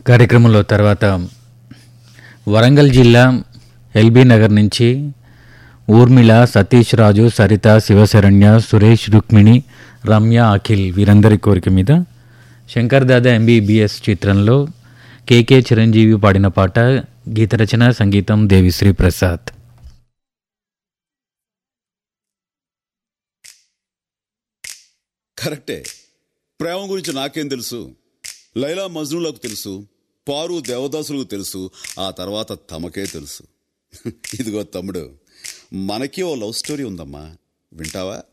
కార్యక్రమంలో తర్వాత వరంగల్ జిల్లా ఎల్బీ నగర్ నుంచి ఊర్మిళ సతీష్ రాజు సరిత శివశరణ్య సురేష్ రుక్మిణి రమ్య అఖిల్ వీరందరి కోరిక మీద శంకర్ దాదా ఎంబీబీఎస్ చిత్రంలో కేకే చిరంజీవి పాడిన పాట గీత రచన సంగీతం దేవిశ్రీ ప్రసాద్ కరెక్టే ప్రేమ గురించి నాకేం తెలుసు లైలా మజ్నులకు తెలుసు పారు దేవదాసులకు తెలుసు ఆ తర్వాత తమకే తెలుసు ఇదిగో తమ్ముడు మనకి ఓ లవ్ స్టోరీ ఉందమ్మా వింటావా